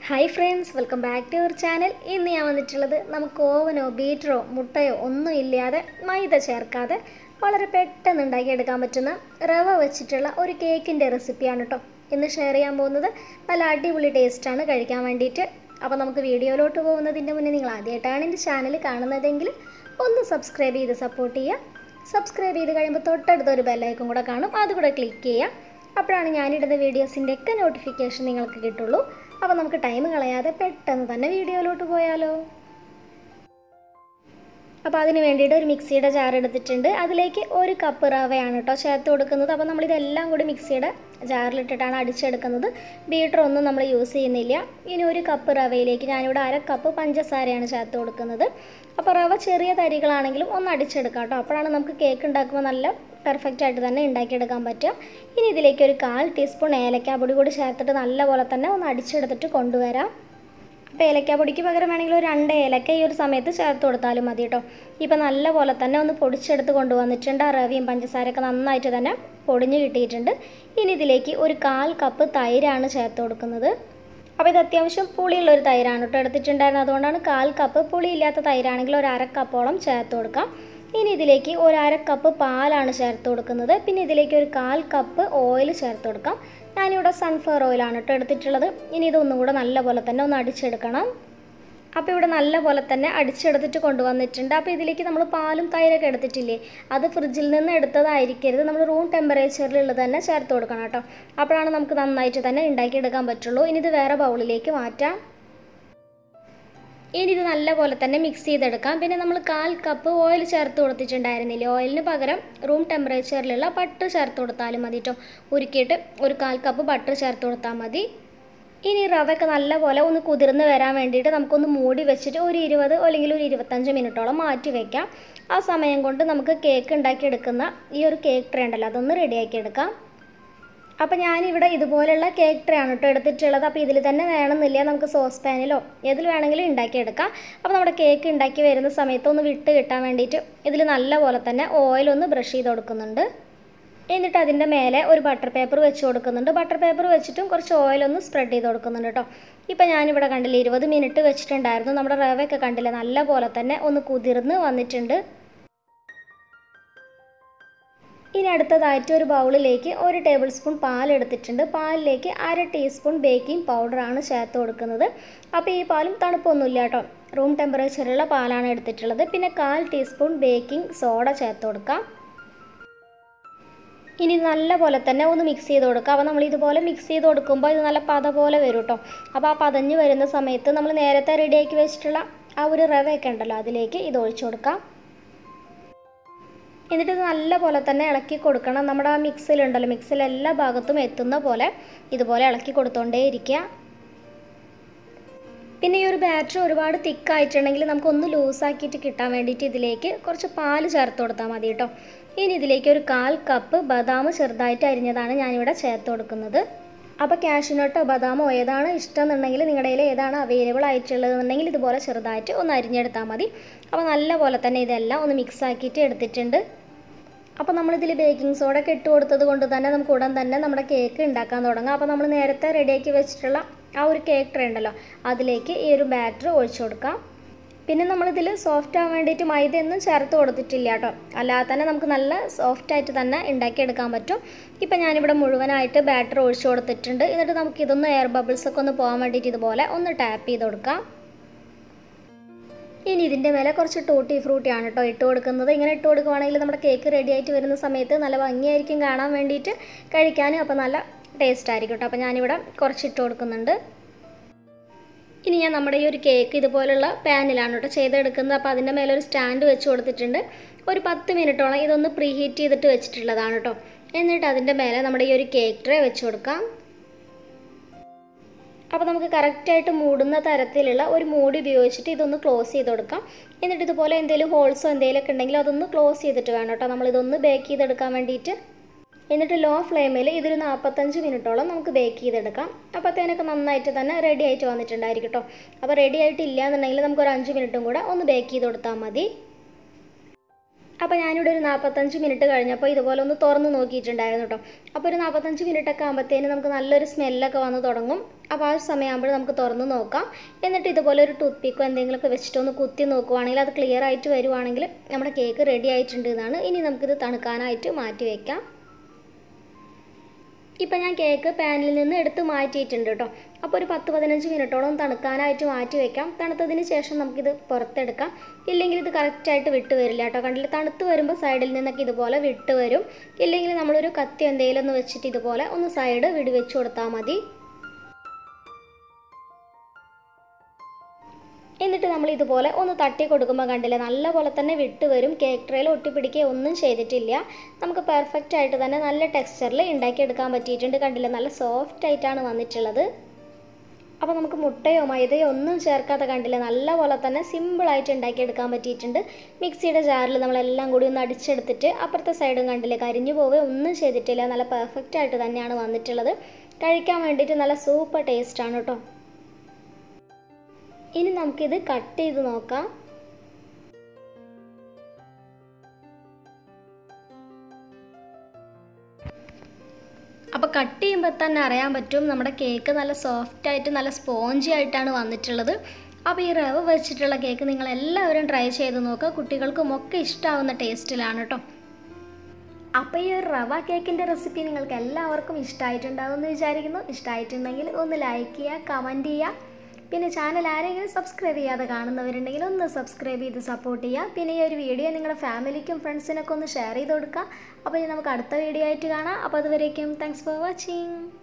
hi friends welcome back to your channel ഇന്ന് ഞാൻ വന്നിട്ടുള്ളത് നമുക്ക് ഓവനോ ബീറ്ററോ മുട്ടയോ ഒന്നും ഇല്ലാതെ മൈദ ചേർക്കാതെ വളരെ പെട്ടെന്ന് ഉണ്ടാക്കിയെടുക്കാൻ പറ്റുന്ന റവ വെച്ചിട്ടുള്ള ഒരു കേക്കിൻ്റെ റെസിപ്പിയാണ് കേട്ടോ ഇന്ന് ഷെയർ ചെയ്യാൻ പോകുന്നത് നല്ല അടിപൊളി ടേസ്റ്റാണ് കഴിക്കാൻ വേണ്ടിയിട്ട് അപ്പോൾ നമുക്ക് വീഡിയോയിലോട്ട് പോകുന്നതിൻ്റെ മുന്നേ നിങ്ങൾ ആദ്യമായിട്ടാണ് എൻ്റെ ചാനൽ കാണുന്നതെങ്കിൽ ഒന്ന് സബ്സ്ക്രൈബ് ചെയ്ത് സപ്പോർട്ട് ചെയ്യുക സബ്സ്ക്രൈബ് ചെയ്ത് കഴിയുമ്പോൾ തൊട്ടടുത്ത ഒരു ബെല്ലൈക്കും കൂടെ കാണും അതുകൂടെ ക്ലിക്ക് ചെയ്യുക അപ്പോഴാണ് ഞാനിടുന്ന വീഡിയോസിൻ്റെ ഒക്കെ നോട്ടിഫിക്കേഷൻ നിങ്ങൾക്ക് കിട്ടുള്ളൂ അപ്പോൾ നമുക്ക് ടൈം കളയാതെ പെട്ടെന്ന് തന്നെ വീഡിയോയിലോട്ട് പോയാലോ അപ്പോൾ അതിന് വേണ്ടിയിട്ട് ഒരു മിക്സിയുടെ ജാർ എടുത്തിട്ടുണ്ട് അതിലേക്ക് ഒരു കപ്പ് റവയാണ് കേട്ടോ ചേർത്ത് കൊടുക്കുന്നത് അപ്പോൾ നമ്മളിതെല്ലാം കൂടി മിക്സിയുടെ ജാറിലിട്ടിട്ടാണ് അടിച്ചെടുക്കുന്നത് ബീറ്റർ ഒന്നും നമ്മൾ യൂസ് ചെയ്യുന്നില്ല ഇനി ഒരു കപ്പ് റവയിലേക്ക് ഞാനിവിടെ അര കപ്പ് പഞ്ചസാരയാണ് ചേർത്ത് കൊടുക്കുന്നത് അപ്പോൾ റവ ചെറിയ തരികളാണെങ്കിലും ഒന്ന് അടിച്ചെടുക്കാം കേട്ടോ അപ്പോഴാണ് നമുക്ക് കേക്ക് ഉണ്ടാക്കുമ്പോൾ നല്ല പെർഫെക്റ്റ് ആയിട്ട് തന്നെ ഉണ്ടാക്കിയെടുക്കാൻ പറ്റുക ഇനി ഇതിലേക്ക് ഒരു കാൽ ടീസ്പൂൺ ഏലക്കാപ്പൊടി കൂടി ചേർത്തിട്ട് നല്ലപോലെ തന്നെ ഒന്ന് അടിച്ചെടുത്തിട്ട് കൊണ്ടുവരാം അപ്പോൾ ഏലക്കാപ്പൊടിക്ക് പകരം വേണമെങ്കിൽ ഒരു രണ്ട് ഏലക്ക ഈ ഒരു സമയത്ത് ചേർത്ത് കൊടുത്താലും മതി കേട്ടോ ഇപ്പോൾ നല്ലപോലെ തന്നെ ഒന്ന് പൊടിച്ചെടുത്ത് കൊണ്ടുവന്നിട്ടുണ്ട് ആ റവിയും പഞ്ചസാരയൊക്കെ നന്നായിട്ട് തന്നെ പൊടിഞ്ഞ് കിട്ടിയിട്ടുണ്ട് ഇനി ഇതിലേക്ക് ഒരു കാൽ കപ്പ് തൈരാണ് ചേർത്ത് കൊടുക്കുന്നത് അപ്പോൾ ഇത് അത്യാവശ്യം പുളിയുള്ള ഒരു തൈരാണ് കേട്ടോ എടുത്തിട്ടുണ്ടായിരുന്നത് അതുകൊണ്ടാണ് കാൽ കപ്പ് പുളിയില്ലാത്ത തൈരാണെങ്കിൽ ഒരു അര കപ്പോളം ചേർത്ത് കൊടുക്കാം ഇനി ഇതിലേക്ക് ഒരു അര കപ്പ് പാലാണ് ചേർത്ത് കൊടുക്കുന്നത് പിന്നെ ഇതിലേക്ക് ഒരു കാൽ കപ്പ് ഓയിൽ ചേർത്ത് കൊടുക്കാം ഞാനിവിടെ സൺഫ്ലവർ ഓയിലാണ് കേട്ടോ എടുത്തിട്ടുള്ളത് ഇനി ഇതൊന്നും കൂടെ നല്ലപോലെ തന്നെ ഒന്ന് അടിച്ചെടുക്കണം അപ്പോൾ ഇവിടെ നല്ലപോലെ തന്നെ അടിച്ചെടുത്തിട്ട് കൊണ്ടുവന്നിട്ടുണ്ട് അപ്പോൾ ഇതിലേക്ക് നമ്മൾ പാലും തൈരൊക്കെ എടുത്തിട്ടില്ലേ അത് ഫ്രിഡ്ജിൽ നിന്ന് എടുത്തതായിരിക്കരുത് നമ്മൾ റൂം ടെമ്പറേച്ചറിലുള്ളത് തന്നെ ചേർത്ത് കൊടുക്കണം കേട്ടോ അപ്പോഴാണ് നമുക്ക് നന്നായിട്ട് തന്നെ ഉണ്ടാക്കിയെടുക്കാൻ പറ്റുള്ളൂ ഇനി ഇത് വേറെ ബൗളിലേക്ക് മാറ്റാം ഇനി ഇത് നല്ലപോലെ തന്നെ മിക്സ് ചെയ്തെടുക്കാം പിന്നെ നമ്മൾ കാൽ കപ്പ് ഓയിൽ ചേർത്ത് കൊടുത്തിട്ടുണ്ടായിരുന്നില്ലേ ഓയിലിന് പകരം റൂം ടെമ്പറേച്ചറിലുള്ള ബട്ടർ ചേർത്ത് കൊടുത്താലും മതി കേട്ടോ ഉരുക്കിയിട്ട് ഒരു കാൽ കപ്പ് ബട്ടർ ചേർത്ത് കൊടുത്താൽ മതി ഇനി റവയൊക്കെ നല്ലപോലെ ഒന്ന് കുതിർന്ന് വരാൻ വേണ്ടിയിട്ട് നമുക്കൊന്ന് മൂടി വെച്ചിട്ട് ഒരു ഇരുപത് അല്ലെങ്കിൽ ഒരു ഇരുപത്തഞ്ച് മിനിറ്റോളം മാറ്റി വെക്കാം ആ സമയം കൊണ്ട് നമുക്ക് കേക്ക് ഉണ്ടാക്കിയെടുക്കുന്ന ഈ ഒരു കേക്ക് ട്രേ ഉണ്ടല്ലോ അതൊന്ന് റെഡിയാക്കി എടുക്കാം അപ്പോൾ ഞാനിവിടെ ഇതുപോലെയുള്ള കേക്ക് ട്രേ ആണ് കേട്ടോ എടുത്തിട്ടുള്ളത് അപ്പോൾ ഇതിൽ തന്നെ വേണമെന്നില്ല നമുക്ക് സോസ് പാനിലോ ഏതിൽ വേണമെങ്കിലും ഉണ്ടാക്കിയെടുക്കാം അപ്പോൾ നമ്മുടെ കേക്ക് ഉണ്ടാക്കി വരുന്ന സമയത്ത് ഒന്ന് വിട്ട് കിട്ടാൻ വേണ്ടിയിട്ട് ഇതിൽ നല്ലപോലെ തന്നെ ഓയിൽ ഒന്ന് ബ്രഷ് ചെയ്ത് കൊടുക്കുന്നുണ്ട് എന്നിട്ട് അതിൻ്റെ മേലെ ഒരു ബട്ടർ പേപ്പർ വെച്ച് കൊടുക്കുന്നുണ്ട് ബട്ടർ പേപ്പർ വെച്ചിട്ടും കുറച്ച് ഓയിലൊന്ന് സ്പ്രെഡ് ചെയ്ത് കൊടുക്കുന്നുണ്ട് കേട്ടോ ഇപ്പം ഞാനിവിടെ കണ്ടില്ലേ ഇരുപത് മിനിറ്റ് വെച്ചിട്ടുണ്ടായിരുന്നു നമ്മുടെ റവയൊക്കെ കണ്ടില്ലേ നല്ല പോലെ തന്നെ ഒന്ന് കുതിർന്ന് വന്നിട്ടുണ്ട് ഇനി അടുത്തതായിട്ട് ഒരു ബൗളിലേക്ക് ഒരു ടേബിൾ സ്പൂൺ പാൽ എടുത്തിട്ടുണ്ട് പാലിലേക്ക് അര ടീസ്പൂൺ ബേക്കിംഗ് പൗഡറാണ് ചേർത്ത് കൊടുക്കുന്നത് അപ്പോൾ ഈ പാലും തണുപ്പൊന്നുമില്ല കേട്ടോ റൂം ടെമ്പറേച്ചറിലുള്ള പാലാണ് എടുത്തിട്ടുള്ളത് പിന്നെ കാൽ ടീസ്പൂൺ ബേക്കിംഗ് സോഡ ചേർത്ത് കൊടുക്കാം ഇനി നല്ല പോലെ തന്നെ ഒന്ന് മിക്സ് ചെയ്ത് കൊടുക്കുക അപ്പോൾ നമ്മൾ ഇതുപോലെ മിക്സ് ചെയ്ത് കൊടുക്കുമ്പോൾ ഇത് നല്ല പത പോലെ വരും കേട്ടോ അപ്പോൾ ആ പതഞ്ഞ് വരുന്ന സമയത്ത് നമ്മൾ നേരത്തെ റെഡിയാക്കി വെച്ചിട്ടുള്ള ആ ഒരു റവയൊക്കെ ഉണ്ടല്ലോ അതിലേക്ക് ഇത് ഒഴിച്ചു കൊടുക്കാം എന്നിട്ട് ഇത് നല്ല പോലെ തന്നെ ഇളക്കി കൊടുക്കണം നമ്മുടെ ആ മിക്സിലുണ്ടല്ലോ മിക്സിൽ എല്ലാ ഭാഗത്തും എത്തുന്ന പോലെ ഇതുപോലെ ഇളക്കി കൊടുത്തോണ്ടേ ഇരിക്കുക പിന്നെ ഈ ഒരു ബാറ്റർ ഒരുപാട് തിക്കായിട്ടുണ്ടെങ്കിൽ നമുക്കൊന്ന് ലൂസാക്കിയിട്ട് കിട്ടാൻ വേണ്ടിയിട്ട് ഇതിലേക്ക് കുറച്ച് പാല് ചേർത്ത് കൊടുത്താൽ മതി കേട്ടോ ഇനി ഇതിലേക്ക് ഒരു കാൽ കപ്പ് ബദാം ചെറുതായിട്ട് അരിഞ്ഞതാണ് ഞാനിവിടെ ചേർത്ത് കൊടുക്കുന്നത് അപ്പോൾ കാഷ്യൂനട്ടോ ബദാമോ ഏതാണ് ഇഷ്ടം എന്നുണ്ടെങ്കിൽ നിങ്ങളുടെ കയ്യിൽ ഏതാണ് അവൈലബിൾ ആയിട്ടുള്ളതെന്നുണ്ടെങ്കിൽ ഇതുപോലെ ചെറുതായിട്ട് ഒന്ന് അരിഞ്ഞെടുത്താൽ മതി അപ്പോൾ നല്ല പോലെ തന്നെ ഇതെല്ലാം ഒന്ന് മിക്സ് ആക്കിയിട്ട് എടുത്തിട്ടുണ്ട് അപ്പോൾ നമ്മളിതിൽ ബേക്കിംഗ് സോഡ ഒക്കെ ഇട്ട് കൊടുത്തത് കൊണ്ട് തന്നെ നമുക്ക് ഉടൻ തന്നെ നമ്മുടെ കേക്ക് ഉണ്ടാക്കാൻ തുടങ്ങാം അപ്പോൾ നമ്മൾ നേരത്തെ റെഡിയാക്കി വെച്ചിട്ടുള്ള ആ ഒരു കേക്ക് ട്രേ ഉണ്ടല്ലോ അതിലേക്ക് ഈ ഒരു ബാറ്റർ ഒഴിച്ചു കൊടുക്കാം പിന്നെ നമ്മളിതിൽ സോഫ്റ്റ് ആവാൻ വേണ്ടിയിട്ട് മൈദ ഒന്നും ചേർത്ത് കൊടുത്തിട്ടില്ല കേട്ടോ അല്ലാതെ തന്നെ നമുക്ക് നല്ല സോഫ്റ്റ് ആയിട്ട് തന്നെ ഉണ്ടാക്കിയെടുക്കാൻ പറ്റും ഇപ്പം ഞാനിവിടെ മുഴുവനായിട്ട് ബാറ്റർ ഒഴിച്ചു കൊടുത്തിട്ടുണ്ട് എന്നിട്ട് നമുക്ക് ഇതൊന്ന് എയർ ബബിൾസ് ഒക്കെ ഒന്ന് പോകാൻ വേണ്ടിയിട്ട് ഇതുപോലെ ഒന്ന് ടാപ്പ് ചെയ്ത് കൊടുക്കാം ഇനി ഇതിൻ്റെ മേലെ കുറച്ച് ടൂട്ടി ഫ്രൂട്ടിയാണ് കേട്ടോ ഇട്ട് കൊടുക്കുന്നത് ഇങ്ങനെ ഇട്ട് കൊടുക്കുവാണെങ്കിൽ നമ്മുടെ കേക്ക് റെഡി ആയിട്ട് വരുന്ന സമയത്ത് നല്ല ഭംഗിയായിരിക്കും കാണാൻ വേണ്ടിയിട്ട് കഴിക്കാനും അപ്പോൾ നല്ല ടേസ്റ്റ് ആയിരിക്കും കേട്ടോ അപ്പോൾ ഞാനിവിടെ കുറച്ച് ഇട്ട് കൊടുക്കുന്നുണ്ട് ഇനി ഞാൻ നമ്മുടെ ഈ ഒരു കേക്ക് ഇതുപോലുള്ള പാനിലാണ് കേട്ടോ ചെയ്തെടുക്കുന്നത് അപ്പോൾ അതിൻ്റെ മേലെ ഒരു സ്റ്റാൻഡ് വെച്ച് കൊടുത്തിട്ടുണ്ട് ഒരു പത്ത് മിനിറ്റോളം ഇതൊന്ന് പ്രീ ഹീറ്റ് ചെയ്തിട്ട് വെച്ചിട്ടുള്ളതാണ് കേട്ടോ എന്നിട്ട് അതിൻ്റെ മേലെ നമ്മുടെ ഈ ഒരു കേക്ക് ട്രേ വെച്ച് കൊടുക്കാം അപ്പോൾ നമുക്ക് കറക്റ്റായിട്ട് മൂടുന്ന തരത്തിലുള്ള ഒരു മൂടി ഉപയോഗിച്ചിട്ട് ഇതൊന്ന് ക്ലോസ് ചെയ്ത് കൊടുക്കാം എന്നിട്ട് ഇതുപോലെ എന്തെങ്കിലും ഹോൾസോ എന്തെങ്കിലുമൊക്കെ ഉണ്ടെങ്കിൽ അതൊന്ന് ക്ലോസ് ചെയ്തിട്ട് വേണം കേട്ടോ നമ്മളിതൊന്ന് ബേക്ക് ചെയ്തെടുക്കാൻ വേണ്ടിയിട്ട് എന്നിട്ട് ലോ ഫ്ലെയിമിൽ ഇതൊരു നാൽപ്പത്തഞ്ച് മിനിറ്റോളം നമുക്ക് ബേക്ക് ചെയ്തെടുക്കാം അപ്പോഴത്തേനൊക്കെ നന്നായിട്ട് തന്നെ റെഡി ആയിട്ട് വന്നിട്ടുണ്ടായിരിക്കും കേട്ടോ അപ്പോൾ റെഡി ആയിട്ടില്ല എന്നുണ്ടെങ്കിൽ നമുക്ക് ഒരു അഞ്ച് മിനിറ്റും കൂടെ ഒന്ന് ബേക്ക് ചെയ്ത് കൊടുത്താൽ മതി അപ്പോൾ ഞാനിവിടെ ഒരു നാൽപ്പത്തഞ്ച് മിനിറ്റ് കഴിഞ്ഞപ്പോൾ ഇതുപോലെ ഒന്ന് തുറന്ന് നോക്കിയിട്ടുണ്ടായിരുന്നു കേട്ടോ അപ്പോൾ ഒരു നാൽപ്പത്തഞ്ച് മിനിറ്റ് ഒക്കെ ആകുമ്പോഴത്തേന് നമുക്ക് നല്ലൊരു സ്മെല്ലൊക്കെ വന്ന് തുടങ്ങും അപ്പോൾ ആ ഒരു സമയമാകുമ്പോൾ നമുക്ക് തുറന്ന് നോക്കാം എന്നിട്ട് ഇതുപോലെ ഒരു ടൂത്ത് പിക്കോ എന്തെങ്കിലുമൊക്കെ വെച്ചിട്ട് ഒന്ന് കുത്തി നോക്കുവാണെങ്കിൽ അത് ക്ലിയർ ആയിട്ട് വരുവാണെങ്കിൽ നമ്മുടെ കേക്ക് റെഡി ആയിട്ടുണ്ട് എന്നാണ് ഇനി നമുക്കിത് തണുക്കാനായിട്ട് മാറ്റി വയ്ക്കാം ഇപ്പം ഞാൻ കേക്ക് പാനിൽ നിന്ന് എടുത്ത് മാറ്റിയിട്ടുണ്ട് കേട്ടോ അപ്പോൾ ഒരു പത്ത് പതിനഞ്ച് മിനിറ്റോളം തണുക്കാനായിട്ട് മാറ്റി വെക്കാം തണുത്തതിന് ശേഷം നമുക്കിത് പുറത്തെടുക്കാം ഇല്ലെങ്കിൽ ഇത് കറക്റ്റായിട്ട് വിട്ട് വരില്ല കേട്ടോ കണ്ടില്ല തണുത്ത് വരുമ്പോൾ സൈഡിൽ നിന്നൊക്കെ ഇതുപോലെ വിട്ട് വരും ഇല്ലെങ്കിൽ നമ്മളൊരു കത്തി എന്തെങ്കിലും ഒന്ന് വെച്ചിട്ട് ഇതുപോലെ ഒന്ന് സൈഡ് വിടിവെച്ച് കൊടുത്താൽ മതി എന്നിട്ട് നമ്മൾ ഇതുപോലെ ഒന്ന് തട്ടി കൊടുക്കുമ്പോൾ കണ്ടില്ലേ നല്ലപോലെ തന്നെ വിട്ട് വരും കേക്ക് ട്രേയിൽ ഒട്ടിപ്പിടിക്കുക ഒന്നും ചെയ്തിട്ടില്ല നമുക്ക് പെർഫെക്റ്റ് ആയിട്ട് തന്നെ നല്ല ടെക്സ്ചറിൽ ഉണ്ടാക്കിയെടുക്കാൻ പറ്റിയിട്ടുണ്ട് കണ്ടില്ലേ നല്ല സോഫ്റ്റ് ആയിട്ടാണ് വന്നിട്ടുള്ളത് അപ്പോൾ നമുക്ക് മുട്ടയോ മൈദയോ ഒന്നും ചേർക്കാതെ കണ്ടില്ലേ നല്ലപോലെ തന്നെ സിമ്പിളായിട്ട് ഉണ്ടാക്കിയെടുക്കാൻ പറ്റിയിട്ടുണ്ട് മിക്സിയുടെ ജാറിൽ നമ്മളെല്ലാം കൂടി ഒന്ന് അടിച്ചെടുത്തിട്ട് അപ്പുറത്തെ സൈഡും കണ്ടില്ലേ കരിഞ്ഞു പോവുകയോ ഒന്നും ചെയ്തിട്ടില്ല നല്ല പെർഫെക്റ്റ് ആയിട്ട് തന്നെയാണ് വന്നിട്ടുള്ളത് കഴിക്കാൻ വേണ്ടിയിട്ട് നല്ല സൂപ്പർ ടേസ്റ്റാണ് കേട്ടോ ഇനി നമുക്കിത് കട്ട് ചെയ്ത് നോക്കാം അപ്പോൾ കട്ട് ചെയ്യുമ്പോൾ തന്നെ അറിയാൻ പറ്റും നമ്മുടെ കേക്ക് നല്ല സോഫ്റ്റ് ആയിട്ട് നല്ല സ്പോഞ്ചി ആയിട്ടാണ് വന്നിട്ടുള്ളത് അപ്പോൾ ഈ റവ വെച്ചിട്ടുള്ള കേക്ക് നിങ്ങൾ എല്ലാവരും ട്രൈ ചെയ്ത് നോക്കുക കുട്ടികൾക്കും ഒക്കെ ഇഷ്ടമാവുന്ന ടേസ്റ്റിലാണ് കേട്ടോ അപ്പോൾ ഈ ഒരു റവ കേക്കിൻ്റെ റെസിപ്പി നിങ്ങൾക്ക് എല്ലാവർക്കും ഇഷ്ടമായിട്ടുണ്ടാവുമെന്ന് വിചാരിക്കുന്നു ഇഷ്ടമായിട്ടുണ്ടെങ്കിൽ ഒന്ന് ലൈക്ക് ചെയ്യുക കമൻറ്റ് ചെയ്യുക പിന്നെ ചാനൽ ആരെങ്കിലും സബ്സ്ക്രൈബ് ചെയ്യാതെ കാണുന്നവരുണ്ടെങ്കിൽ ഒന്ന് സബ്സ്ക്രൈബ് ചെയ്ത് സപ്പോർട്ട് ചെയ്യുക പിന്നെ ഈ ഒരു വീഡിയോ നിങ്ങളുടെ ഫാമിലിക്കും ഫ്രണ്ട്സിനൊക്കെ ഒന്ന് ഷെയർ ചെയ്ത് കൊടുക്കുക അപ്പോൾ ഇനി നമുക്ക് അടുത്ത വീഡിയോ ആയിട്ട് കാണാം അപ്പോൾ അതുവരേക്കും താങ്ക്സ് ഫോർ വാച്ചിങ്